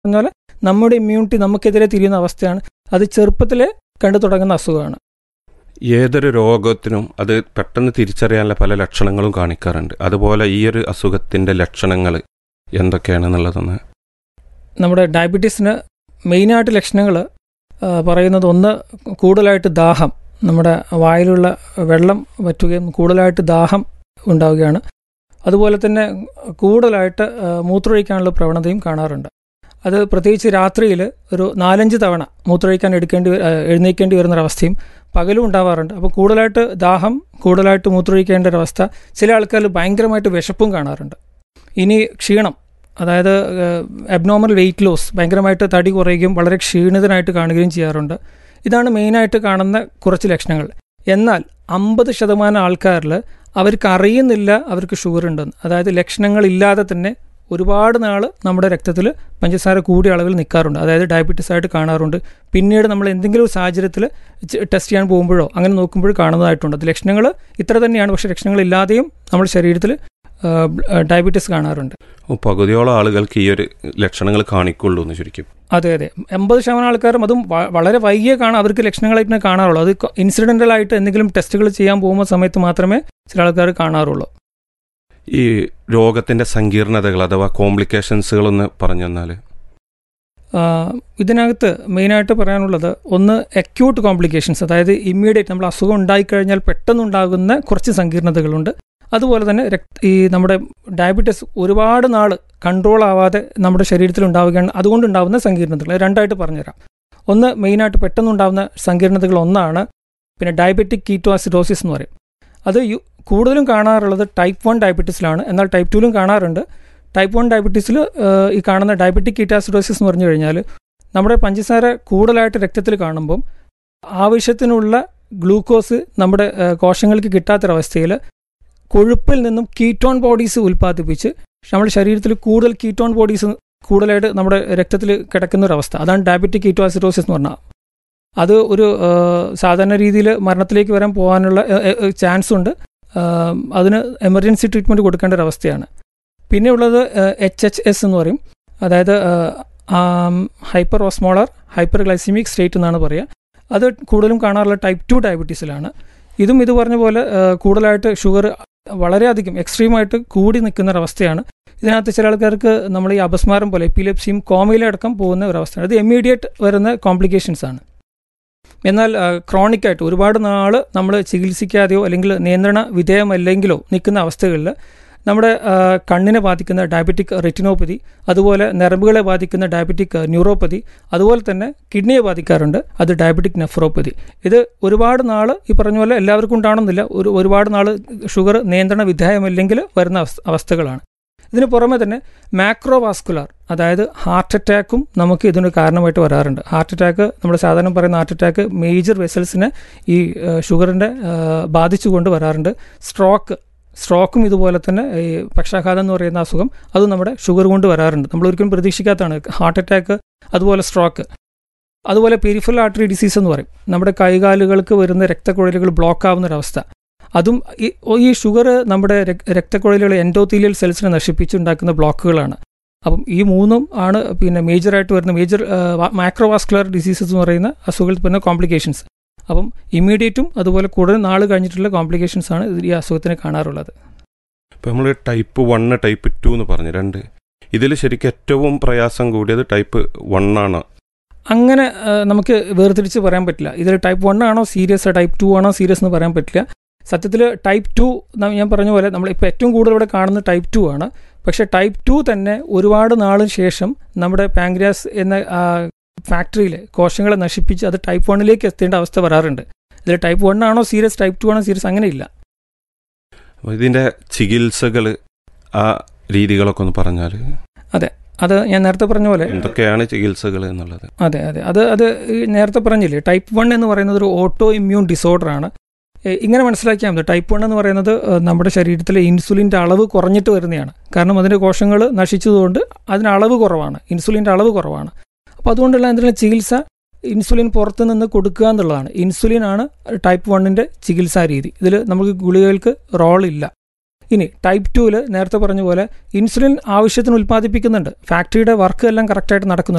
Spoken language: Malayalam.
പറഞ്ഞാൽ നമ്മുടെ ഇമ്മ്യൂണിറ്റി നമുക്കെതിരെ തിരിയുന്ന അവസ്ഥയാണ് അത് ചെറുപ്പത്തിലെ കണ്ടു തുടങ്ങുന്ന അസുഖമാണ് ഏതൊരു രോഗത്തിനും അത് പെട്ടെന്ന് തിരിച്ചറിയാനുള്ള പല ലക്ഷണങ്ങളും കാണിക്കാറുണ്ട് അതുപോലെ ഈ ഒരു അസുഖത്തിന്റെ ലക്ഷണങ്ങൾ എന്തൊക്കെയാണെന്നുള്ളതൊന്ന് നമ്മുടെ ഡയബറ്റീസിന് മെയിനായിട്ട് ലക്ഷണങ്ങൾ പറയുന്നത് ഒന്ന് കൂടുതലായിട്ട് ദാഹം നമ്മുടെ വായിലുള്ള വെള്ളം വറ്റുകയും കൂടുതലായിട്ട് ദാഹം ഉണ്ടാവുകയാണ് അതുപോലെ തന്നെ കൂടുതലായിട്ട് ആ, മൂത്രമൊഴിക്കാനുള്ള പ്രവണതയും കാണാറുണ്ട് അത് പ്രത്യേകിച്ച് രാത്രിയിൽ ഒരു നാലഞ്ച് തവണ മൂത്രമൊഴിക്കാൻ എടുക്കേണ്ടി വ- ആ, എഴുന്നേൽക്കേണ്ടി വരുന്നൊരവസ്ഥയും പകലും ഉണ്ടാവാറുണ്ട് അപ്പോൾ കൂടുതലായിട്ട് ദാഹം കൂടുതലായിട്ട് മൂത്രമൊഴിക്കേണ്ട ഒരവസ്ഥ ചില ആൾക്കാരിൽ ഭയങ്കരമായിട്ട് വിശപ്പും കാണാറുണ്ട് ഇനി ക്ഷീണം അതായത് അബ്നോർമൽ വെയിറ്റ് ലോസ് ഭയങ്കരമായിട്ട് തടി കുറയുകയും വളരെ ക്ഷീണിതനായിട്ട് കാണുകയും ചെയ്യാറുണ്ട് ഇതാണ് മെയിനായിട്ട് കാണുന്ന കുറച്ച് ലക്ഷണങ്ങൾ എന്നാൽ അമ്പത് ശതമാനം ആൾക്കാരിൽ അവർക്ക് അറിയുന്നില്ല അവർക്ക് ഷുഗർ ഉണ്ടെന്ന് അതായത് ലക്ഷണങ്ങളില്ലാതെ തന്നെ ഒരുപാട് നാൾ നമ്മുടെ രക്തത്തിൽ പഞ്ചസാര കൂടിയ അളവിൽ നിൽക്കാറുണ്ട് അതായത് ഡയബറ്റീസ് ആയിട്ട് കാണാറുണ്ട് പിന്നീട് നമ്മൾ എന്തെങ്കിലും ഒരു സാഹചര്യത്തിൽ ടെസ്റ്റ് ചെയ്യാൻ പോകുമ്പോഴോ അങ്ങനെ നോക്കുമ്പോഴോ കാണുന്നതായിട്ടുണ്ട് അത് ലക്ഷണങ്ങൾ ഇത്ര തന്നെയാണ് പക്ഷേ ലക്ഷണങ്ങളില്ലാതെയും നമ്മുടെ ശരീരത്തിൽ ഡയബറ്റീസ് കാണാറുണ്ട് ഓ, പകുതിയോളം ആളുകൾക്ക് ഈ ഒരു ലക്ഷണങ്ങൾ കാണിക്കുള്ളൂ എന്ന് ശരിക്കും അതെ അതെ എൺപത് ശതമാനം ആൾക്കാരും അതും വ- വളരെ വൈകിയേ കാണാൻ അവർക്ക് ലക്ഷണങ്ങളായിട്ട് തന്നെ കാണാറുള്ളൂ അത് ഇൻസിഡൻ്റൽ ആയിട്ട് എന്തെങ്കിലും ടെസ്റ്റുകൾ ചെയ്യാൻ പോകുന്ന സമയത്ത് മാത്രമേ ചില ആൾക്കാർ കാണാറുള്ളൂ ഈ രോഗത്തിന്റെ സങ്കീർണതകൾ അഥവാ കോംപ്ലിക്കേഷൻസുകളൊന്ന് പറഞ്ഞു തന്നാൽ ആ, ഇതിനകത്ത് മെയിനായിട്ട് പറയാനുള്ളത് ഒന്ന് അക്യൂട്ട് കോംപ്ലിക്കേഷൻസ് അതായത് ഇമ്മീഡിയറ്റ് നമ്മൾ അസുഖം ഉണ്ടായിക്കഴിഞ്ഞാൽ പെട്ടെന്നുണ്ടാകുന്ന കുറച്ച് സങ്കീർണതകളുണ്ട് അതുപോലെ തന്നെ രക്ത ഈ നമ്മുടെ ഡയബറ്റീസ് ഒരുപാട് നാൾ കൺട്രോൾ ആവാതെ നമ്മുടെ ശരീരത്തിൽ ഉണ്ടാവുകയാണ് അതുകൊണ്ടുണ്ടാകുന്ന സങ്കീർണതകൾ രണ്ടായിട്ട് പറഞ്ഞുതരാം ഒന്ന് മെയിനായിട്ട് പെട്ടെന്നുണ്ടാകുന്ന സങ്കീർണതകൾ ഒന്നാണ് പിന്നെ ഡയബറ്റിക് കീറ്റോസിഡോസിസ് എന്ന് പറയും അത് യു- കൂടുതലും കാണാറുള്ളത് ടൈപ്പ് വൺ ഡയബറ്റീസിലാണ് എന്നാൽ ടൈപ്പ് ടുവിലും കാണാറുണ്ട് ടൈപ്പ് വൺ ഡയബറ്റീസിൽ ഈ കാണുന്ന ഡയബറ്റിക് കീറ്റാസിഡോസിസ് എന്ന് പറഞ്ഞു കഴിഞ്ഞാൽ നമ്മുടെ പഞ്ചസാര കൂടുതലായിട്ട് രക്തത്തിൽ കാണുമ്പം ആവശ്യത്തിനുള്ള ഗ്ലൂക്കോസ് നമ്മുടെ ആ, കോശങ്ങൾക്ക് കിട്ടാത്തൊരവസ്ഥയിൽ കൊഴുപ്പിൽ നിന്നും കീറ്റോൺ ബോഡീസ് ഉൽപ്പാദിപ്പിച്ച് നമ്മുടെ ശരീരത്തിൽ കൂടുതൽ കീറ്റോൺ ബോഡീസ് കൂടുതലായിട്ട് നമ്മുടെ രക്തത്തിൽ കിടക്കുന്ന ഒരു അവസ്ഥ അതാണ് ഡയബറ്റിക് കീറ്റോസിഡോസിസ് എന്ന് പറഞ്ഞാൽ അത് ഒരു ആ, സാധാരണ രീതിയിൽ മരണത്തിലേക്ക് വരാൻ പോകാനുള്ള ചാൻസ് ഉണ്ട് ആ, അതിന് എമർജൻസി ട്രീറ്റ്മെൻറ്റ് കൊടുക്കേണ്ട ഒരു അവസ്ഥയാണ് പിന്നെ ഉള്ളത് എച്ച് എച്ച് എസ് എന്ന് പറയും അതായത് hyper osmolar hyper glycemic state എന്നാണ് പറയുക അത് കൂടുതലും കാണാറുള്ള ടൈപ്പ് ടു ഡയബറ്റീസിലാണ് ഇതും ഇത് പറഞ്ഞ പോലെ ആ, കൂടുതലായിട്ട് ഷുഗർ വളരെയധികം എക്സ്ട്രീമായിട്ട് കൂടി നിൽക്കുന്ന ഒരവസ്ഥയാണ് ഇതിനകത്ത് ചില ആൾക്കാർക്ക് നമ്മൾ ഈ അപസ്മാരം പോലെ എപ്പിലെപ്സിയും കോമയിലടക്കം പോകുന്ന ഒരവസ്ഥയാണ് ഇത് ഇമ്മീഡിയറ്റ് വരുന്ന കോംപ്ലിക്കേഷൻസ് ആണ് എന്നാൽ ക്രോണിക് ആയിട്ട് ഒരുപാട് നാൾ നമ്മൾ ചികിത്സിക്കാതെയോ അല്ലെങ്കിൽ നിയന്ത്രണ വിധേയമല്ലെങ്കിലോ നിൽക്കുന്ന അവസ്ഥകളിൽ നമ്മുടെ ആ, കണ്ണിനെ ബാധിക്കുന്ന ഡയബറ്റിക് റെറ്റിനോപ്പതി അതുപോലെ നരമ്പുകളെ ബാധിക്കുന്ന ഡയബറ്റിക് ന്യൂറോപ്പതി അതുപോലെ തന്നെ കിഡ്നിയെ ബാധിക്കാറുണ്ട് അത് ഡയബറ്റിക് നെഫ്രോപ്പതി ഇത് ഒരുപാട് നാൾ ഈ പറഞ്ഞ പോലെ എല്ലാവർക്കും ഉണ്ടാവണമെന്നില്ല ഒരു ഒരുപാട് നാൾ ഷുഗർ നിയന്ത്രണ വിധേയമല്ലെങ്കിൽ വരുന്ന അവസ്ഥ- അവസ്ഥകളാണ് ഇതിന് പുറമെ തന്നെ മാക്രോവാസ്കുലാർ അതായത് ഹാർട്ട് അറ്റാക്കും നമുക്ക് ഇതിന് കാരണമായിട്ട് വരാറുണ്ട് ഹാർട്ട് അറ്റാക്ക് നമ്മൾ സാധാരണ പറയുന്ന ഹാർട്ട് അറ്റാക്ക് മേജർ വെസൽസിനെ ഈ ഷുഗറിൻ്റെ ബാധിച്ചുകൊണ്ട് വരാറുണ്ട് സ്ട്രോക്ക് സ്ട്രോക്കും ഇതുപോലെ തന്നെ ഈ പക്ഷാഘാതം എന്ന് പറയുന്ന അസുഖം അതും നമ്മുടെ ഷുഗർ കൊണ്ട് വരാറുണ്ട് നമ്മൾ ഒരിക്കലും പ്രതീക്ഷിക്കാത്തതാണ് ഹാർട്ട് അറ്റാക്ക് അതുപോലെ സ്ട്രോക്ക് അതുപോലെ പെരിഫറൽ ആർട്ടറി ഡിസീസ് എന്ന് പറയും നമ്മുടെ കൈകാലുകൾക്ക് വരുന്ന രക്തക്കുഴലുകൾ ബ്ലോക്ക് ആവുന്ന ഒരവസ്ഥ അതും ഈ ഈ ഷുഗർ നമ്മുടെ രക്- രക്തക്കുഴലുകൾ എൻഡോത്തീലിയൽ സെൽസിനെ നശിപ്പിച്ചുണ്ടാക്കുന്ന ബ്ലോക്കുകളാണ് അപ്പം ഈ മൂന്നും ആണ് പിന്നെ മേജറായിട്ട് വരുന്ന മേജർ മാക്രോവാസ്കുലർ ഡിസീസസ് എന്ന് പറയുന്ന അസുഖത്തിൽ വരുന്ന കോംപ്ലിക്കേഷൻസ് അപ്പം ഇമ്മീഡിയറ്റും അതുപോലെ കൂടുതൽ നാൾ കഴിഞ്ഞിട്ടുള്ള കോംപ്ലിക്കേഷൻസ് ആണ് ഇത് ഈ അസുഖത്തിന് കാണാറുള്ളത് ഇപ്പം നമ്മൾ ടൈപ്പ് വണ്ണ് ടൈപ്പ് ടു എന്ന് പറഞ്ഞു രണ്ട് ഇതിൽ ശരിക്കും ഏറ്റവും പ്രയാസം കൂടിയത് ടൈപ്പ് വൺ ആണ് അങ്ങനെ ആ, നമുക്ക് വേർതിരിച്ച് പറയാൻ പറ്റില്ല ഇതിൽ ടൈപ്പ് വൺ ആണോ സീരിയസ് ടൈപ്പ് ടു ആണോ സീരിയസ് എന്ന് പറയാൻ പറ്റില്ല സത്യത്തിൽ ടൈപ്പ് ടു ഞാൻ പറഞ്ഞ പോലെ നമ്മൾ ഇപ്പോൾ ഏറ്റവും കൂടുതൽ ഇവിടെ കാണുന്നത് ടൈപ്പ് ടു ആണ് പക്ഷേ ടൈപ്പ് ടു തന്നെ ഒരുപാട് നാളിന് ശേഷം നമ്മുടെ പാങ്ക്രിയാസ് എന്ന ഫാക്ടറിയിൽ കോശങ്ങളെ നശിപ്പിച്ച് അത് ടൈപ്പ് വണ്ണിലേക്ക് എത്തേണ്ട അവസ്ഥ വരാറുണ്ട് ഇതിൽ ടൈപ്പ് വൺ ആണോ സീരിയസ് ടൈപ്പ് ടു ആണോ സീരിയസ് അങ്ങനെയില്ല അപ്പോൾ ഇതിൻ്റെ ചികിത്സകൾ ആ രീതികളൊക്കെ ഒന്ന് പറഞ്ഞാൽ അത് ഞാൻ നേരത്തെ പറഞ്ഞ പോലെ എന്തൊക്കെയാണ് ചികിത്സകൾ എന്നുള്ളത് അതെ അതെ അത് അത് ഈ നേരത്തെ പറഞ്ഞില്ലേ ടൈപ്പ് വൺ എന്ന് പറയുന്നത് ഒരു ഓട്ടോ ഇമ്മ്യൂൺ ഡിസോർഡർ ആണ് ഏ, ഇങ്ങനെ മനസ്സിലാക്കിയാൽ മതി ടൈപ്പ് വൺ എന്ന് പറയുന്നത് ഏ, നമ്മുടെ ശരീരത്തിലെ ഇൻസുലിൻ്റെ അളവ് കുറഞ്ഞിട്ട് വരുന്നതാണ് കാരണം അതിൻ്റെ കോശങ്ങൾ നശിച്ചതുകൊണ്ട് അതിന് അളവ് കുറവാണ് ഇൻസുലിൻ്റെ അളവ് കുറവാണ് അപ്പോൾ അതുകൊണ്ടുള്ള അതിനുള്ള ചികിത്സ ഇൻസുലിൻ പുറത്ത് നിന്ന് കൊടുക്കുക എന്നുള്ളതാണ് ഇൻസുലിൻ ആണ് ടൈപ്പ് വണ്ണിൻ്റെ ചികിത്സാ രീതി ഇതിൽ നമുക്ക് ഗുളികകൾക്ക് റോൾ ഇല്ല ഇനി ടൈപ്പ് ടുവിൽ നേരത്തെ പറഞ്ഞ പോലെ ഇൻസുലിൻ ആവശ്യത്തിന് ഉൽപ്പാദിപ്പിക്കുന്നുണ്ട് ഫാക്ടറിയുടെ വർക്ക് എല്ലാം കറക്റ്റായിട്ട് നടക്കുന്നുണ്ട്